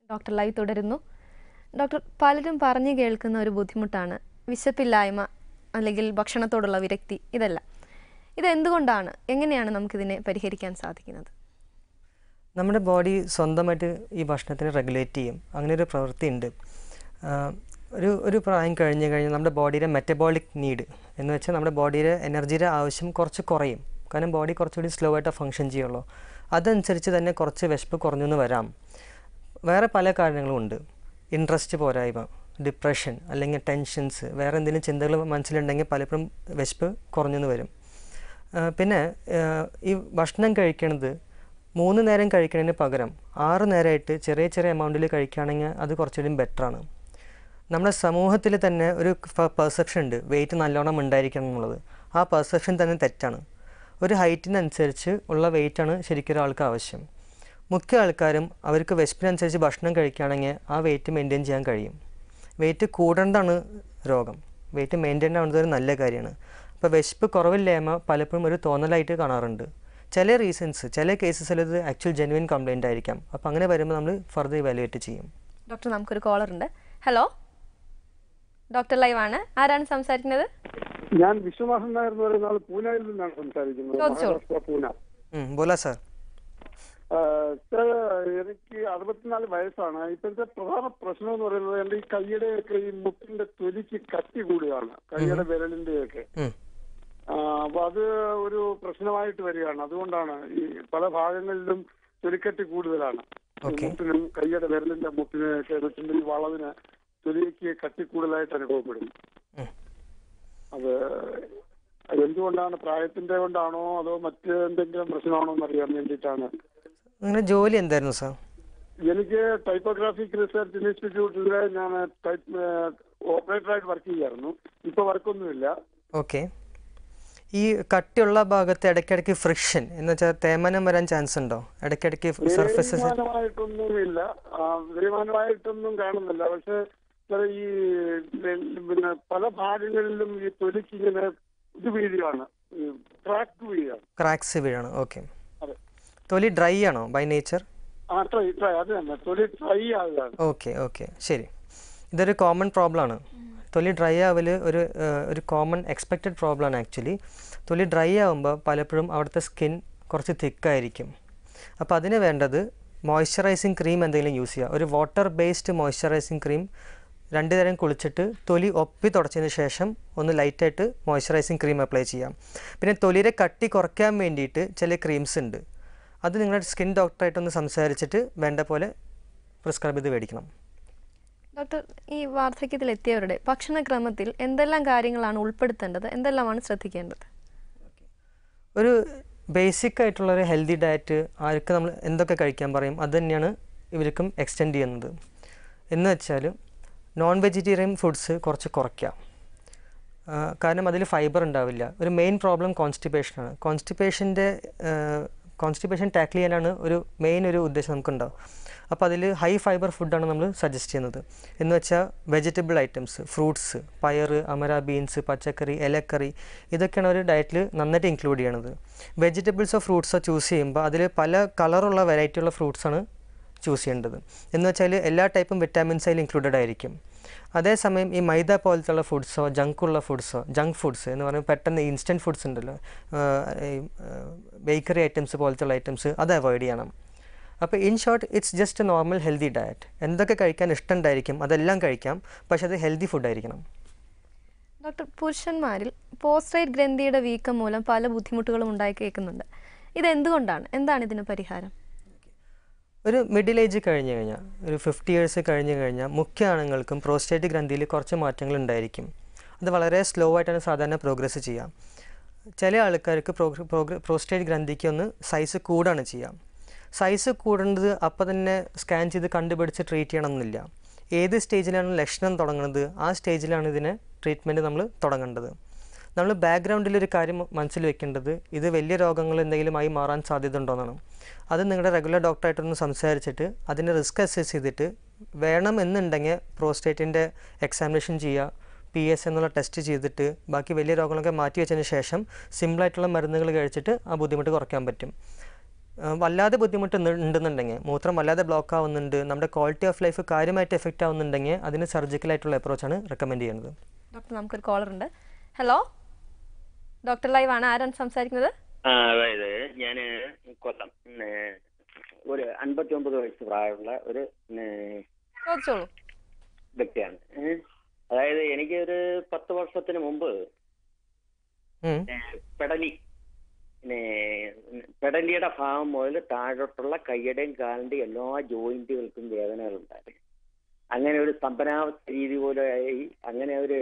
Doctor live തുടരുന്നു doctor പലരും പറഞ്ഞു കേൾക്കുന്ന ഒരു ബുദ്ധിമുട്ടാണ് വിശപ്പില്ലായ്മ അല്ലെങ്കിൽ ഭക്ഷണത്തോടുള്ള വിരക്തി ഇതെല്ലാം ഇതെന്തുകൊണ്ടാണ് എങ്ങനെയാണ് നമുക്കിതിനെ പരിഹരിക്കാൻ സാധിക്കുന്നത് നമ്മുടെ ബോഡി സ്വന്തമായിട്ട് ഈ ഭക്ഷണത്തിനെ റെഗുലേറ്റ് ചെയ്യും അങ്ങനെ ഒരു പ്രവൃത്തി ഉണ്ട് ആഹ് ഒരു ഒരു പ്രായം കഴിഞ്ഞ് കഴിഞ്ഞാൽ നമ്മുടെ ബോഡിയുടെ മെറ്റബോളിക് നീഡ് എന്ന് വെച്ചാൽ നമ്മുടെ ബോഡിയുടെ എനർജിയുടെ ആവശ്യം കുറച്ച് കുറയും കാരണം ബോഡി കുറച്ചുകൂടി സ്ലോ ആയിട്ട് ഫങ്ഷൻ ചെയ്യുള്ളൂ അതനുസരിച്ച് തന്നെ കുറച്ച് വിശപ്പ് കുറഞ്ഞെന്ന് വരാം വേറെ പല കാരണങ്ങളും ഉണ്ട് ഇൻട്രസ്റ്റ് പോരായ്മ ഡിപ്രഷൻ അല്ലെങ്കിൽ ടെൻഷൻസ് വേറെ എന്തെങ്കിലും ചിന്തകൾ മനസ്സിലുണ്ടെങ്കിൽ പലപ്പോഴും വിശപ്പ് കുറഞ്ഞെന്ന് വരും ആ, പിന്നെ ആ, ഈ ഭക്ഷണം കഴിക്കണത് മൂന്ന് നേരം കഴിക്കുന്നതിന് പകരം ആറ് നേരമായിട്ട് ചെറിയ ചെറിയ എമൗണ്ടിൽ കഴിക്കുകയാണെങ്കിൽ അത് കുറച്ചുകൂടി ബെറ്ററാണ് നമ്മുടെ സമൂഹത്തിൽ തന്നെ ഒരു പെർസെപ്ഷൻ ഉണ്ട് വെയിറ്റ് നല്ലോണം ഉണ്ടായിരിക്കണം എന്നുള്ളത് ആ പെർസെപ്ഷൻ തന്നെ തെറ്റാണ് ഒരു ഹൈറ്റിനനുസരിച്ച് ഉള്ള വെയിറ്റാണ് ശരിക്കും ഒരാൾക്ക് ആവശ്യം മുഖ്യ ആൾക്കാരും അവർക്ക് വിശപ്പിനനുസരിച്ച് ഭക്ഷണം കഴിക്കുകയാണെങ്കിൽ ആ വെയിറ്റ് മെയിൻറ്റെയിൻ ചെയ്യാൻ കഴിയും വെയിറ്റ് കൂടേണ്ടതാണ് രോഗം വെയിറ്റ് മെയിൻറ്റെയിൻ ആവുന്നത് ഒരു നല്ല കാര്യമാണ് അപ്പോൾ വിശപ്പ് കുറവില്ലായ്മ പലപ്പോഴും ഒരു തോന്നലായിട്ട് കാണാറുണ്ട് ചില റീസൺസ് ചില കേസസിൽ ഇത് ആക്ച്വൽ ജെനുവിൻ കംപ്ലൈൻ്റ് ആയിരിക്കാം അപ്പോൾ അങ്ങനെ വരുമ്പോൾ നമ്മൾ ഫർദർ ഇവാലുവേറ്റ് ചെയ്യും ഡോക്ടർ നമുക്കൊരു കോളർ ഉണ്ട് ഹലോ ഡോക്ടർ ലൈവ് ആണ് ആരാണ് സംസാരിക്കുന്നത് ഞാൻ വിശ്വനാഥൻ നായർ എന്ന് പറയുന്ന ആൾ പൂനെയിൽ നിന്നാണ് സംസാരിക്കുന്നത് ചോദിച്ചോളൂ. മഹാരാഷ്ട്ര പൂന ഉം, ബോലാ സാർ ആഹ് സർ, എനിക്ക് അറുപത്തിനാല് വയസ്സാണ് ഇപ്പോഴത്തെ പ്രധാന പ്രശ്നം എന്ന് പറയുന്നത് എന്റെ ഈ കൈയുടെ ഒക്കെ ഈ മുട്ടിന്റെ തൊലിക്ക് കട്ടി കൂടുകയാണ് കൈയുടെ വിരലിന്റെ ഒക്കെ ഉം. അപ്പൊ അത് ഒരു പ്രശ്നമായിട്ട് വരികയാണ് അതുകൊണ്ടാണ് ഈ പല ഭാഗങ്ങളിലും തൊലിക്കട്ടി കൂടുതലാണ് ഈ Okay. മുട്ടിനും കൈയുടെ വിരലിന്റെ മുട്ടിന് ഒക്കെ മുട്ടിന്റെ ഈ വളവിന് തൊലിക്ക് കട്ടി കൂടുതലായിട്ട് അനുഭവപ്പെടും ഉം. അത് അതെന്തുകൊണ്ടാണ് പ്രായത്തിന്റെ കൊണ്ടാണോ അതോ മറ്റ് എന്തെങ്കിലും പ്രശ്നമാണോ എന്ന് അറിയാൻ വേണ്ടിയിട്ടാണ് നിങ്ങളുടെ ജോലി എന്തായിരുന്നു സാർ എനിക്ക് ടൈപ്പോഗ്രാഫിക് റിസർച്ച് ഇൻസ്റ്റിറ്റ്യൂട്ടില് ഞാൻ ടൈപ്പ് ഓപ്പറേറ്ററായിട്ട് വർക്ക് ചെയ്യായിരുന്നു ഇപ്പൊ വർക്കൊന്നുമില്ല ഓക്കെ ഈ കട്ടിയുള്ള ഭാഗത്ത് ഇടയ്ക്കിടയ്ക്ക് ഫ്രിക്ഷൻ എന്ന് വെച്ചാൽ തേമനം വരാൻ ചാൻസ് ഉണ്ടോ ഇടയ്ക്കിടയ്ക്ക് സർഫസസ് തീരുമാനമായിട്ടൊന്നുമില്ല ആ, തീരുമാനമായിട്ടൊന്നും കാണുന്നില്ല പക്ഷെ ചില ഈ പിന്നെ പല ഭാഗങ്ങളിലും ഈ തൊലിക്ക് ഇങ്ങനെ ഇത് വീഴുകയാണ് ട്രാക്ക് വീഴുകയാണ് ക്രാക്സ് വീഴാണ് ഓക്കെ അതെ തൊലി ഡ്രൈ ആണോ ബൈ നേച്ചർ ആ ട്രൈ ട്രൈ അത് തന്നെ തൊലി ട്രൈ ആകുകയാണ് ഓക്കെ ഓക്കെ ശരി ഇതൊരു കോമൺ പ്രോബ്ലം ആണ് തൊലി ഡ്രൈ ആവൽ ഒരു ഏഹ്, ഒരു കോമൺ എക്സ്പെക്റ്റഡ് പ്രോബ്ലം ആണ് ആക്ച്വലി തൊലി ഡ്രൈ ആവുമ്പോൾ പലപ്പോഴും അവിടുത്തെ സ്കിൻ കുറച്ച് തിക്കായിരിക്കും അപ്പോൾ അതിന് വേണ്ടത് മോയ്സ്ചറൈസിങ് ക്രീം എന്തെങ്കിലും യൂസ് ചെയ്യുക ഒരു വാട്ടർ ബേസ്ഡ് മോയ്സ്ചറൈസിങ് ക്രീം രണ്ട് നേരം കുളിച്ചിട്ട് തൊലി ഒപ്പി തുടച്ചതിന് ശേഷം ഒന്ന് ലൈറ്റായിട്ട് മോയ്സ്ചറൈസിങ് ക്രീം അപ്ലൈ ചെയ്യാം പിന്നെ തൊലിയുടെ കട്ടി കുറയ്ക്കാൻ വേണ്ടിയിട്ട് ചില ക്രീംസ് ഉണ്ട് അത് നിങ്ങളുടെ സ്കിൻ ഡോക്ടറായിട്ടൊന്ന് സംസാരിച്ചിട്ട് വേണ്ട പോലെ പ്രിസ്ക്രൈബ് ചെയ്ത് മേടിക്കണം ഡോക്ടർ ഈ വാർദ്ധക്യത്തിൽ എത്തിയവരുടെ ഭക്ഷണക്രമത്തിൽ എന്തെല്ലാം കാര്യങ്ങളാണ് ഉൾപ്പെടുത്തേണ്ടത് എന്തെല്ലാമാണ് ശ്രദ്ധിക്കേണ്ടത് ഒരു ബേസിക് ആയിട്ടുള്ള ഒരു ഹെൽത്തി ഡയറ്റ് ആർക്ക് നമ്മൾ എന്തൊക്കെ കഴിക്കാൻ പറയും അത് തന്നെയാണ് ഇവർക്കും എക്സ്റ്റെൻഡ് ചെയ്യുന്നത് എന്ന് വെച്ചാൽ നോൺ വെജിറ്റേറിയൻ ഫുഡ്സ് കുറച്ച് കുറയ്ക്കാം ആ, കാരണം അതിൽ ഫൈബർ ഉണ്ടാവില്ല ഒരു മെയിൻ പ്രോബ്ലം കോൺസ്റ്റിപ്പേഷനാണ് കോൺസ്റ്റിപ്പേഷൻ്റെ കോൺസ്റ്റിപ്പേഷൻ ടാക്കിൾ ചെയ്യാനാണ് ഒരു മെയിൻ ഒരു ഉദ്ദേശം നമുക്കുണ്ടാവും അപ്പോൾ അതിൽ ഹൈ ഫൈബർ ഫുഡാണ് നമ്മൾ സജസ്റ്റ് ചെയ്യുന്നത് എന്ന് വെച്ചാൽ വെജിറ്റബിൾ ഐറ്റംസ് ഫ്രൂട്ട്സ് പയർ അമര ബീൻസ് പച്ചക്കറി ഇലക്കറി ഇതൊക്കെയാണ് ഒരു ഡയറ്റിൽ നന്നായിട്ട് ഇൻക്ലൂഡ് ചെയ്യണത് വെജിറ്റബിൾസോ ഫ്രൂട്ട്സോ ചൂസ് ചെയ്യുമ്പോൾ അതിൽ പല കളറുള്ള വെറൈറ്റി ഉള്ള ഫ്രൂട്ട്സാണ് ചൂസ് ചെയ്യേണ്ടത് എന്ന് വെച്ചാൽ എല്ലാ ടൈപ്പും വിറ്റാമിൻസ് അതിൽ ഇൻക്ലൂഡഡ് ആയിരിക്കും അതേസമയം ഈ മൈദ പോലത്തുള്ള ഫുഡ്സോ ജങ്കുള്ള ഫുഡ്സോ ജങ്ക് ഫുഡ്സ് എന്ന് പറയുമ്പോൾ പെട്ടെന്ന് ഇൻസ്റ്റൻറ്റ് ഫുഡ്സ് ഉണ്ടല്ലോ ബേക്കറി ഐറ്റംസ് പോലത്തുള്ള ഐറ്റംസ് അത് അവോയ്ഡ് ചെയ്യണം അപ്പോൾ in short it's just a normal healthy diet എന്തൊക്കെ കഴിക്കാൻ ഇഷ്ടമുണ്ടായിരിക്കും അതെല്ലാം കഴിക്കാം പക്ഷെ അത് ഹെൽത്തി ഫുഡായിരിക്കണം ഡോക്ടർ പുരുഷന്മാരിൽ പോസ്ട്രേറ്റ് ഗ്രന്ഥിയുടെ വീക്കം മൂലം പല ബുദ്ധിമുട്ടുകളും ഉണ്ടായി കേൾക്കുന്നുണ്ട് ഇത് എന്തുകൊണ്ടാണ് എന്താണ് ഇതിന് പരിഹാരം ഒരു മിഡിൽ ഏജ് കഴിഞ്ഞ് കഴിഞ്ഞാൽ ഒരു ഫിഫ്റ്റി ഇയേഴ്സ് കഴിഞ്ഞ് കഴിഞ്ഞാൽ മുഖ്യ ആണുങ്ങൾക്കും പ്രോസ്റ്റേറ്റ് ഗ്രന്ഥിയിൽ കുറച്ച് മാറ്റങ്ങൾ ഉണ്ടായിരിക്കും അത് വളരെ സ്ലോ ആയിട്ടാണ് സാധാരണ പ്രോഗ്രസ് ചെയ്യാം ചില ആൾക്കാർക്ക് പ്രോസ്റ്റേറ്റ് ഗ്രന്ഥിക്ക് ഒന്ന് സൈസ് കൂടാണ് ചെയ്യാം സൈസ് കൂടേണ്ടത് അപ്പോൾ തന്നെ സ്കാൻ ചെയ്ത് കണ്ടുപിടിച്ച് ട്രീറ്റ് ചെയ്യണമെന്നില്ല ഏത് സ്റ്റേജിലാണ് ലക്ഷണം തുടങ്ങുന്നത് ആ സ്റ്റേജിലാണ് ഇതിന് ട്രീറ്റ്മെൻറ്റ് നമ്മൾ തുടങ്ങേണ്ടത് നമ്മൾ ബാക്ക്ഗ്രൗണ്ടിൽ ഒരു കാര്യം മനസ്സിൽ വെക്കേണ്ടത് ഇത് വലിയ രോഗങ്ങൾ എന്തെങ്കിലുമായി മാറാൻ സാധ്യത ഉണ്ടോയെന്നാണ് അത് നിങ്ങളുടെ റെഗുലർ ഡോക്ടറായിട്ടൊന്ന് സംസാരിച്ചിട്ട് അതിൻ്റെ റിസ്ക് അസസ് ചെയ്തിട്ട് വേണമെന്നുണ്ടെങ്കിൽ പ്രോസ്റ്റേറ്റിൻ്റെ എക്സാമിനേഷൻ ചെയ്യുക പി എസ് എന്നുള്ള ടെസ്റ്റ് ചെയ്തിട്ട് ബാക്കി വലിയ രോഗങ്ങളൊക്കെ മാറ്റി വെച്ചതിന് ശേഷം സിമ്പിളായിട്ടുള്ള മരുന്നുകൾ കഴിച്ചിട്ട് ആ ബുദ്ധിമുട്ട് കുറയ്ക്കാൻ പറ്റും ആ, വല്ലാതെ ബുദ്ധിമുട്ട് ഉണ്ട്- ഉണ്ടെന്നുണ്ടെങ്കിൽ മൂത്രം വല്ലാതെ ബ്ലോക്ക് ആവുന്നുണ്ട് നമ്മുടെ ക്വാളിറ്റി ഓഫ് ലൈഫ് കാര്യമായിട്ട് എഫക്റ്റ് ആവുന്നുണ്ടെങ്കിൽ അതിന് സർജിക്കലായിട്ടുള്ള അപ്രോച്ചാണ് റെക്കമെൻഡ് ചെയ്യുന്നത് ഡോക്ടർ നമുക്കൊരു കോളർ ഉണ്ട് ഹലോ ഡോക്ടർ ലൈവ് ആണ് ആരാണ് സംസാരിക്കുന്നത് ആ അതായത് ഞാൻ കൊല്ലം ഉം, ഏ, ഒരു അൻപത്തി ഒമ്പത് വയസ്സ് പ്രായമുള്ള ഒരു ഉം, ചോദിച്ചോളൂ വ്യക്തിയാണ് ഏ, അതായത് എനിക്ക് ഒരു പത്ത് വർഷത്തിന് മുമ്പ് ഉം. ഏ, പെടലി പിന്നെ പെടലിയുടെ ഭാഗം മുതൽ താഴോട്ടുള്ള കൈയുടെയും കാലിന്റെയും എല്ലാ ജോയിന്റുകൾക്കും വേദനകളുണ്ടായിരുന്നു അങ്ങനെ ഒരു സ്തംഭനാവസ്ഥ രീതി പോലെ ആയി അങ്ങനെ ഒരു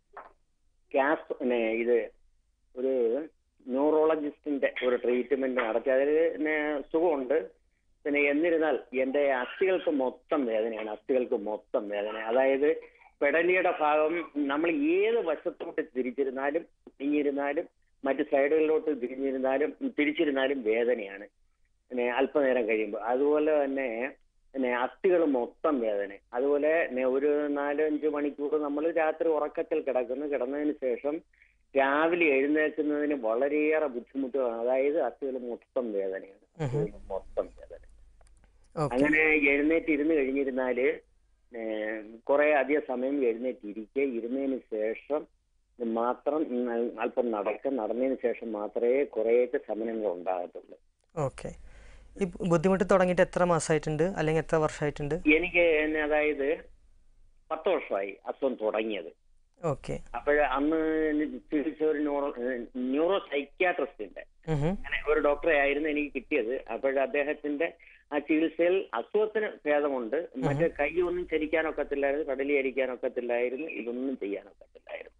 ക്യാസ് പിന്നെ ഇത് ഒരു ന്യൂറോളജിസ്റ്റിന്റെ ഒരു ട്രീറ്റ്മെന്റ് നടത്തി അതിൽ പിന്നെ സുഖമുണ്ട് പിന്നെ എന്നിരുന്നാൽ എന്റെ അസ്ഥികൾക്ക് മൊത്തം വേദനയാണ് അസ്ഥികൾക്ക് മൊത്തം വേദന അതായത് പെടലിയുടെ ഭാഗം നമ്മൾ ഏത് വശത്തോട്ട് തിരിച്ചിരുന്നാലും തിരിഞ്ഞിരുന്നാലും മറ്റ് സൈഡുകളിലോട്ട് തിരിഞ്ഞിരുന്നാലും തിരിച്ചിരുന്നാലും വേദനയാണ് പിന്നെ അല്പനേരം കഴിയുമ്പോൾ അതുപോലെ തന്നെ പിന്നെ അസ്ഥികൾ മൊത്തം വേദന അതുപോലെ പിന്നെ ഒരു നാലഞ്ച് മണിക്കൂർ നമ്മൾ രാത്രി ഉറക്കത്തിൽ കിടക്കുന്നു കിടന്നതിന് ശേഷം രാവിലെ എഴുന്നേൽക്കുന്നതിന് വളരെയേറെ ബുദ്ധിമുട്ടുകളാണ് അതായത് അസ്ഥികൾ മൊത്തം വേദനയാണ് അസ്ഥികൾ മൊത്തം വേദന ഓക്കെ അങ്ങനെ എഴുന്നേറ്റ് ഇരുന്ന് കഴിഞ്ഞിരുന്നാല് കുറെ അധികം സമയം എഴുന്നേറ്റ് ഇരിക്കുക ഇരുന്നതിന് ശേഷം മാത്രം ഉം, അല്പം നടക്കുക നടന്നതിന് ശേഷം മാത്രമേ കുറേയൊക്കെ ശമനങ്ങൾ ഉണ്ടാകത്തുള്ളൂ ഓക്കെ ഈ ബുദ്ധിമുട്ട് തുടങ്ങിയിട്ട് എത്ര മാസമായിട്ടുണ്ട് അല്ലെങ്കിൽ എത്ര വർഷമായിട്ടുണ്ട് എനിക്ക് എന്നെ അതായത് പത്ത് വർഷമായി അസുഖം തുടങ്ങിയത് ഓക്കെ അപ്പോൾ അന്ന് ചികിത്സ ഒരു ന്യൂറോ ന്യൂറോ സൈക്യാട്രിസ്റ്റിന്റെ അങ്ങനെ ഒരു ഡോക്ടറെ ആയിരുന്നു എനിക്ക് കിട്ടിയത് അപ്പോൾ അദ്ദേഹത്തിന്റെ ആ ചികിത്സയിൽ അസുഖത്തിന് ഭേദമുണ്ട് മറ്റേ കൈ ഒന്നും ചരിക്കാനൊക്കത്തില്ലായിരുന്നു കടലി അരിക്കാനൊക്കത്തില്ലായിരുന്നു ഇതൊന്നും ചെയ്യാനൊക്കത്തില്ലായിരുന്നു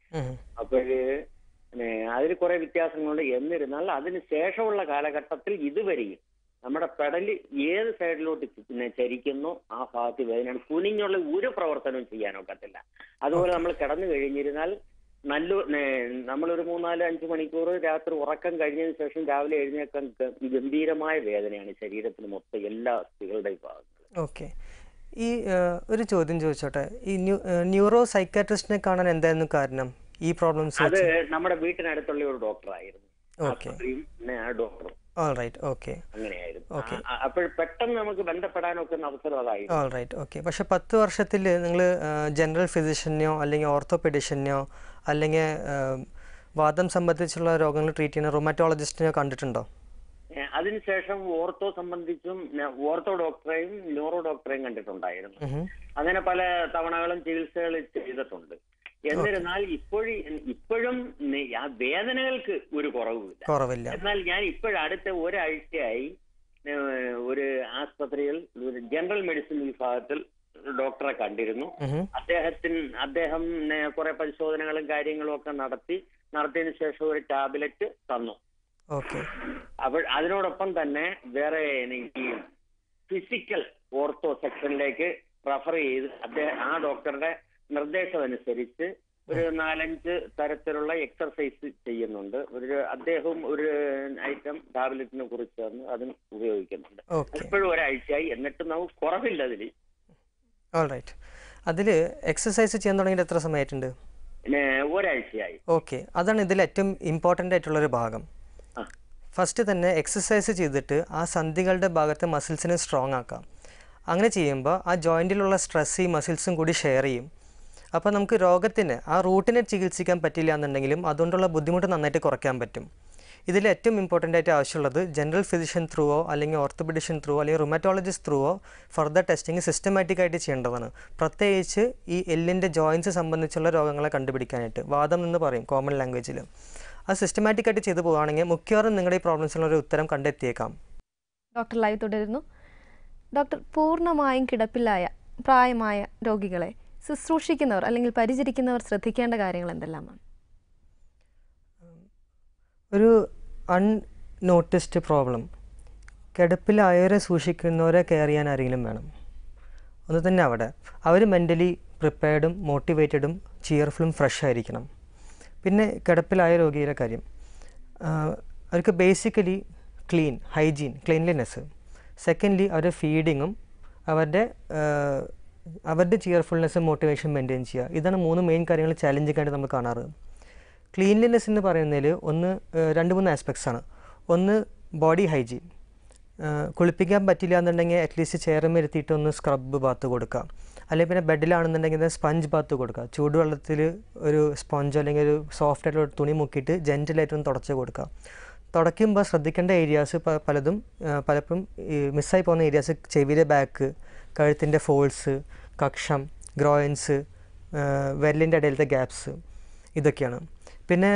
അപ്പോഴ് പിന്നെ അതിൽ കുറെ വ്യത്യാസങ്ങളുണ്ട് എന്നിരുന്നാൽ അതിന് ശേഷമുള്ള കാലഘട്ടത്തിൽ ഇതുവരെയും നമ്മുടെ പെടല് ഏത് സൈഡിലോട്ട് ചി- പിന്നെ ചരിക്കുന്നോ ആ ഭാഗത്ത് വേദനയാണ് കുനിഞ്ഞുള്ള ഒരു പ്രവർത്തനവും ചെയ്യാനൊക്കത്തില്ല അതുപോലെ നമ്മൾ കിടന്നു കഴിഞ്ഞിരുന്നാൽ നല്ല നേ- നമ്മളൊരു മൂന്നാല് അഞ്ച് മണിക്കൂർ രാത്രി ഉറക്കം കഴിഞ്ഞതിന് ശേഷം രാവിലെ എഴുന്നേക്കാൻ ഗ- ഗംഭീരമായ വേദനയാണ് ശരീരത്തിന് മൊത്തം എല്ലാ അസ്ഥികളുടെയും ഭാഗങ്ങളിൽ ഓക്കെ ഈ ആ, ഒരു ചോദ്യം ചോദിച്ചോട്ടെ ഈ ന്യൂ ന്യൂറോ സൈക്കാട്രിസ്റ്റിനെ കാണാൻ എന്തായിരുന്നു കാരണം ഈ പ്രോബ്ലംസ് അത് നമ്മുടെ വീട്ടിനടുത്തുള്ള ഒരു ഡോക്ടറായിരുന്നു ഓക്കെ ആസ്പത്രിയും പിന്നെ ആ ഡോക്ടറും ഓൾ റൈറ്റ് ഓക്കെ അങ്ങനെയായിരുന്നു Okay. അപ്പോൾ പെട്ടെന്ന് നമുക്ക് ബന്ധപ്പെടാനൊക്കെ ഒരു അവസരം അതായിരുന്നു ഓൾ റൈറ്റ് ഓക്കെ പക്ഷെ പത്ത് വർഷത്തിൽ നിങ്ങൾ ജനറൽ ഫിസിഷ്യനെയോ അല്ലെങ്കിൽ ഓർത്തോപെഡിഷ്യനെയോ അല്ലെങ്കിൽ ആ, വാദം സംബന്ധിച്ചുള്ള രോഗങ്ങൾ ട്രീറ്റ് ചെയ്യുന്ന റൊമാറ്റോളജിസ്റ്റിനെയോ കണ്ടിട്ടുണ്ടോ ഏഹ് അതിനുശേഷം ഓർത്തോ സംബന്ധിച്ചും ഞാൻ ഓർത്തോ ഡോക്ടറെയും ന്യൂറോ ഡോക്ടറെയും കണ്ടിട്ടുണ്ടായിരുന്നു ഉഹും. അങ്ങനെ പല തവണകളും ചികിത്സകൾ ചെയ്തിട്ടുണ്ട് എന്നിരുന്നാൽ ഇപ്പോഴും ഇപ്പോഴും നെ- ആ വേദനകൾക്ക് ഒരു കുറവുമില്ല കുറവില്ല എന്നാൽ ഞാൻ ഇപ്പോഴടുത്ത ഒരാഴ്ചയായി ഏഹ്, ഒരു ആസ്പത്രിയിൽ ഒരു ജനറൽ മെഡിസിൻ വിഭാഗത്തിൽ ഡോക്ടറെ കണ്ടിരുന്നു ഉഹും. അദ്ദേഹത്തിന് അദ്ദേഹം ഏഹ്, കുറെ പരിശോധനകളും കാര്യങ്ങളും ഒക്കെ നടത്തി നടത്തിയതിനു ശേഷം ഒരു ടാബ്ലറ്റ് തന്നു ഓക്കെ അപ്പോൾ അതിനോടൊപ്പം തന്നെ വേറെ ഈ ഫിസിക്കൽ ഓർത്തോ സെക്ഷനിലേക്ക് റഫർ ചെയ്ത് അദ്ദേഹം ആ ഡോക്ടറുടെ നിർദ്ദേശം അനുസരിച്ച് ഒരു നാലഞ്ച് തരത്തിലുള്ള എക്സർസൈസ് ചെയ്യുന്നുണ്ട് ഒരു അദ്ദേഹവും ഒരു ഐറ്റം ടാബ്ലറ്റിനെ കുറിച്ച് തന്ന് അതും ഉപയോഗിക്കുന്നുണ്ട് ഓക്കെ ഇപ്പോഴും ഒരാഴ്ചയായി എന്നിട്ടും നമുക്ക് കുറവില്ല അതിൽ ഓൾ റൈറ്റ് അതിൽ എക്സസൈസ് ചെയ്യാൻ തുടങ്ങിയിട്ട് എത്ര സമയമായിട്ടുണ്ട് പിന്നെ ഒരാഴ്ചയായി ഓക്കെ അതാണ് ഇതിൽ ഏറ്റവും ഇമ്പോർട്ടൻ്റ് ആയിട്ടുള്ളൊരു ഭാഗം ആ. ഫസ്റ്റ് തന്നെ എക്സസൈസ് ചെയ്തിട്ട് ആ സന്ധികളുടെ ഭാഗത്ത് മസിൽസിനെ സ്ട്രോങ് ആക്കാം അങ്ങനെ ചെയ്യുമ്പോൾ ആ ജോയിൻറ്റിലുള്ള സ്ട്രെസ് ഈ മസിൽസും കൂടി ഷെയർ ചെയ്യും അപ്പോൾ നമുക്ക് രോഗത്തിന് ആ റൂട്ടിനെ ചികിത്സിക്കാൻ പറ്റില്ല എന്നുണ്ടെങ്കിലും അതുകൊണ്ടുള്ള ബുദ്ധിമുട്ട് നന്നായിട്ട് കുറയ്ക്കാൻ പറ്റും ഇതിൽ ഏറ്റവും ഇമ്പോർട്ടൻ്റ് ആയിട്ട് ആവശ്യമുള്ളത് ജനറൽ ഫിസിഷ്യൻ ത്രൂവോ അല്ലെങ്കിൽ ഓർത്തോപെഡിഷ്യൻ ത്രൂവോ അല്ലെങ്കിൽ റുമാറ്റോളജിസ്റ്റ് ത്രൂവോ ഫർദർ ടെസ്റ്റിംഗ് സിസ്റ്റമാറ്റിക് ആയിട്ട് ചെയ്യേണ്ടതാണ് പ്രത്യേകിച്ച് ഈ എല്ലിൻ്റെ ജോയിൻസ് സംബന്ധിച്ചുള്ള രോഗങ്ങളെ കണ്ടുപിടിക്കാനായിട്ട് വാദം എന്ന് പറയും കോമൺ ലാംഗ്വേജിൽ അത് സിസ്റ്റമാറ്റിക് ആയിട്ട് ചെയ്തു പോവുകയാണെങ്കിൽ മിക്കവാറും നിങ്ങളുടെ ഈ പ്രോബ്ലംസിനുള്ള ഒരു ഉത്തരം കണ്ടെത്തിയേക്കാം ഡോക്ടർ ലൈവ് തുടരുന്നു ഡോക്ടർ പൂർണ്ണമായും കിടപ്പിലായ പ്രായമായ രോഗികളെ ശുശ്രൂഷിക്കുന്നവർ അല്ലെങ്കിൽ പരിചരിക്കുന്നവർ ശ്രദ്ധിക്കേണ്ട കാര്യങ്ങൾ എന്തെല്ലാമാണ് ഒരു അൺനോട്ടിസ്ഡ് പ്രോബ്ലം കിടപ്പിലായവരെ സൂക്ഷിക്കുന്നവരെ കെയർ ചെയ്യാൻ ആരെങ്കിലും വേണം ഒന്ന് തന്നെ അവിടെ അവർ മെൻ്റലി പ്രിപ്പയർഡും മോട്ടിവേറ്റഡും ചിയർഫുള്ളും ഫ്രഷ് ആയിരിക്കണം പിന്നെ കിടപ്പിലായ രോഗിയുടെ കാര്യം ആഹ് അവർക്ക് basically clean hygiene cleanliness secondly അവരുടെ ഫീഡിങ്ങും അവരുടെ ആഹ് അവരുടെ ചിയർഫുൾനെസ്സും മോട്ടിവേഷൻ മെയിൻറ്റെയിൻ ചെയ്യുക ഇതാണ് മൂന്ന് മെയിൻ കാര്യങ്ങൾ ചാലഞ്ചിങ് ആയിട്ട് നമ്മൾ കാണാറ് ക്ലീൻലിനെസ് എന്ന് പറയുന്നതിൽ ഒന്ന് ഏഹ് രണ്ട് മൂന്ന് ആസ്പെക്ട്സ് ആണ് ഒന്ന് ബോഡി ഹൈജീൻ ആ, കുളിപ്പിക്കാൻ പറ്റില്ല എന്നുണ്ടെങ്കിൽ അറ്റ്ലീസ്റ്റ് ചെയറും ഇരുത്തിയിട്ട് ഒന്ന് സ്ക്രബ് ബാത്ത് കൊടുക്കാം അല്ലെങ്കിൽ പിന്നെ ബെഡിലാണെന്നുണ്ടെങ്കിൽ സ്പഞ്ച് ബാത്ത് കൊടുക്കുക ചൂടുവെള്ളത്തിൽ ഒരു സ്പോഞ്ചോ അല്ലെങ്കിൽ ഒരു സോഫ്റ്റ് ആയിട്ടുള്ള ഒരു തുണി മുക്കിയിട്ട് ജെൻറ്റലായിട്ട് ഒന്ന് തുടച്ച് കൊടുക്കുക തുടയ്ക്കുമ്പോൾ ശ്രദ്ധിക്കേണ്ട ഏരിയാസ് പലതും ആ, പലപ്പോഴും ഈ മിസ്സായി പോകുന്ന ഏരിയാസ് ചെവിയുടെ ബാക്ക് കഴുത്തിൻ്റെ ഫോൾസ് കക്ഷം ഗ്രോയിൻസ് വെല്ലിൻ്റെ ഇടയിലത്തെ ഗ്യാപ്സ് ഇതൊക്കെയാണ് പിന്നെ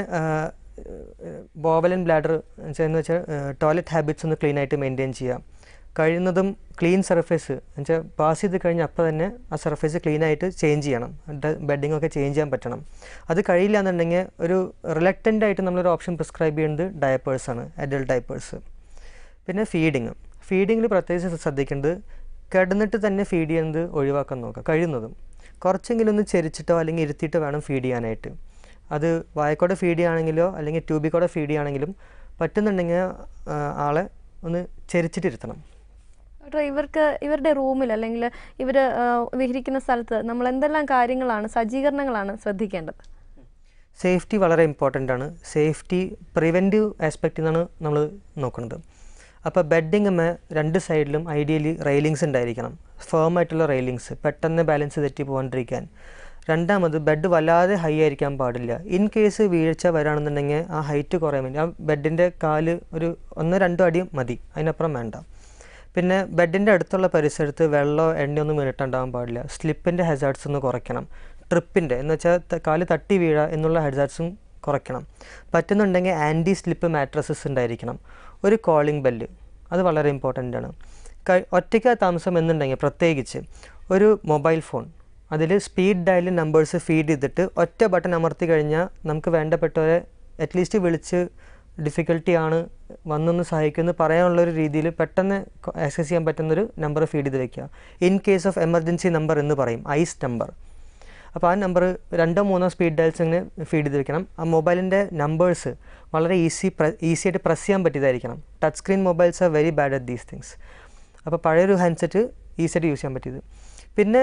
ബോവലൻ ബ്ലാഡർ എന്ന് വെച്ചാൽ ടോയ്ലറ്റ് ഹാബിറ്റ്സ് ഒന്ന് ക്ലീൻ ആയിട്ട് മെയിൻറ്റെയിൻ ചെയ്യാം കഴിയുന്നതും ക്ലീൻ സർഫേസ് എന്നുവെച്ചാൽ പാസ് ചെയ്ത് കഴിഞ്ഞാൽ അപ്പോൾ തന്നെ ആ സർഫേസ് ക്ലീൻ ആയിട്ട് ചേഞ്ച് ചെയ്യണം ബെഡിങ് ഒക്കെ ചേഞ്ച് ചെയ്യാൻ പറ്റണം അത് കഴിയില്ല എന്നുണ്ടെങ്കിൽ ഒരു റിലക്റ്റൻ്റ് ആയിട്ട് നമ്മളൊരു ഓപ്ഷൻ പ്രിസ്ക്രൈബ് ചെയ്യുന്നത് ഡയപ്പേഴ്സാണ് അഡൽട്ട് ഡയപ്പേഴ്സ് പിന്നെ ഫീഡിങ് ഫീഡിങ്ങിൽ പ്രത്യേകിച്ച് ശ്രദ്ധിക്കേണ്ടത് കിടന്നിട്ട് തന്നെ ഫീഡ് ചെയ്യുന്നത് ഒഴിവാക്കാൻ നോക്കുക കഴിയുന്നതും കുറച്ചെങ്കിലും ഒന്ന് ചെരിച്ചിട്ടോ അല്ലെങ്കിൽ ഇരുത്തിയിട്ടോ വേണം ഫീഡ് ചെയ്യാനായിട്ട് അത് വായക്കോടെ ഫീഡ് ചെയ്യുകയാണെങ്കിലോ അല്ലെങ്കിൽ ട്യൂബിക്കോടെ ഫീഡ് ചെയ്യുകയാണെങ്കിലും പറ്റുന്നുണ്ടെങ്കിൽ ആ, ആളെ ഒന്ന് ചെരിച്ചിട്ടിരുത്തണം ഡോക്ടർ ഇവർക്ക് ഇവരുടെ റൂമിൽ അല്ലെങ്കിൽ ഇവർ വിഹരിക്കുന്ന സ്ഥലത്ത് നമ്മൾ എന്തെല്ലാം കാര്യങ്ങളാണ് സജ്ജീകരണങ്ങളാണ് ശ്രദ്ധിക്കേണ്ടത് സേഫ്റ്റി വളരെ ഇമ്പോർട്ടൻ്റ് ആണ് സേഫ്റ്റി പ്രിവെൻറ്റീവ് ആസ്പെക്റ്റിൽ നിന്നാണ് നമ്മൾ നോക്കുന്നത് അപ്പോൾ ബെഡിങ്ങമ്മ രണ്ട് സൈഡിലും ഐഡിയലി റെയിലിങ്സ് ഉണ്ടായിരിക്കണം ഫേം ആയിട്ടുള്ള റെയിലിങ്സ് പെട്ടെന്ന് ബാലൻസ് തെറ്റി പോകാണ്ടിരിക്കാൻ രണ്ടാമത് ബെഡ് വല്ലാതെ ഹൈ ആയിരിക്കാൻ പാടില്ല ഇൻ കേസ് വീഴ്ച വരാണെന്നുണ്ടെങ്കിൽ ആ ഹൈറ്റ് കുറയാൻ വേണ്ടി ആ ബെഡിൻ്റെ കാല് ഒരു ഒന്നോ രണ്ടോ അടി മതി അതിനപ്പുറം വേണ്ട പിന്നെ ബെഡിൻ്റെ അടുത്തുള്ള പരിസരത്ത് വെള്ളമോ എണ്ണയൊന്നും വീണിട്ടുണ്ടാകാൻ പാടില്ല സ്ലിപ്പിൻ്റെ ഹെസാർഡ്സ് ഒന്ന് കുറയ്ക്കണം ട്രിപ്പിൻ്റെ എന്ന് വെച്ചാൽ ത- കാല് തട്ടി വീഴ എന്നുള്ള ഹെസാർഡ്സും കുറയ്ക്കണം പറ്റുന്നുണ്ടെങ്കിൽ ആൻറ്റി സ്ലിപ്പ് മാട്രസസ് ഉണ്ടായിരിക്കണം ഒരു കോളിംഗ് ബെല്ല് അത് വളരെ ഇമ്പോർട്ടൻ്റ് ആണ് കഴി ഒറ്റയ്ക്ക് താമസം എന്നുണ്ടെങ്കിൽ പ്രത്യേകിച്ച് ഒരു മൊബൈൽ ഫോൺ അതിൽ സ്പീഡ് ഡയൽ നമ്പേഴ്സ് ഫീഡ് ചെയ്തിട്ട് ഒറ്റ ബട്ടൺ അമർത്തി കഴിഞ്ഞാൽ നമുക്ക് വേണ്ടപ്പെട്ടവരെ അറ്റ്ലീസ്റ്റ് വിളിച്ച് ഡിഫിക്കൽട്ടി ആണ് വന്നൊന്ന് സഹായിക്കുമെന്ന് പറയാനുള്ള ഒരു രീതിയിൽ പെട്ടെന്ന് ആക്സസ് ചെയ്യാൻ പറ്റുന്നൊരു നമ്പർ ഫീഡ് ചെയ്ത് വെക്കുക in case of emergency number എന്ന് പറയും ഐസ് നമ്പർ അപ്പോൾ ആ നമ്പർ രണ്ടോ മൂന്നോ സ്പീഡ് ഡയൽസ് ഇങ്ങനെ ഫീഡ് ചെയ്ത് വെക്കണം ആ മൊബൈലിൻ്റെ നമ്പേഴ്സ് വളരെ ഈസി ഈസി ആയിട്ട് പ്രസ് ചെയ്യാൻ പറ്റിയതായിരിക്കണം touch screen mobiles are very bad at these things അപ്പോൾ പഴയൊരു ഹാൻഡ്സെറ്റ് ഈസി ആയിട്ട് യൂസ് ചെയ്യാൻ പറ്റിയത് പിന്നെ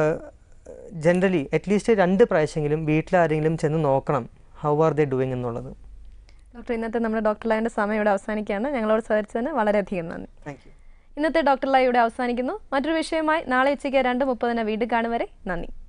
ജനറലി അറ്റ്ലീസ്റ്റ് രണ്ട് പ്രാവശ്യമെങ്കിലും വീട്ടിലാരെങ്കിലും ചെന്ന് നോക്കണം ഹൗ ആർ ദേ ഡൂയിങ് എന്നുള്ളത് ഡോക്ടർ ഇന്നത്തെ നമ്മുടെ ഡോക്ടർ ലൈവിൻ്റെ സമയം ഇവിടെ അവസാനിക്കുകയാണ് ഞങ്ങളോട് സഹകരിച്ചതിന് വളരെയധികം നന്ദി താങ്ക് യു ഇന്നത്തെ ഡോക്ടർ ലൈവ് ഇവിടെ അവസാനിക്കുന്നു മറ്റൊരു വിഷയമായി നാളെ ഉച്ചയ്ക്ക് രണ്ട് മുപ്പതിന് വീണ്ടും കാണും വരെ നന്ദി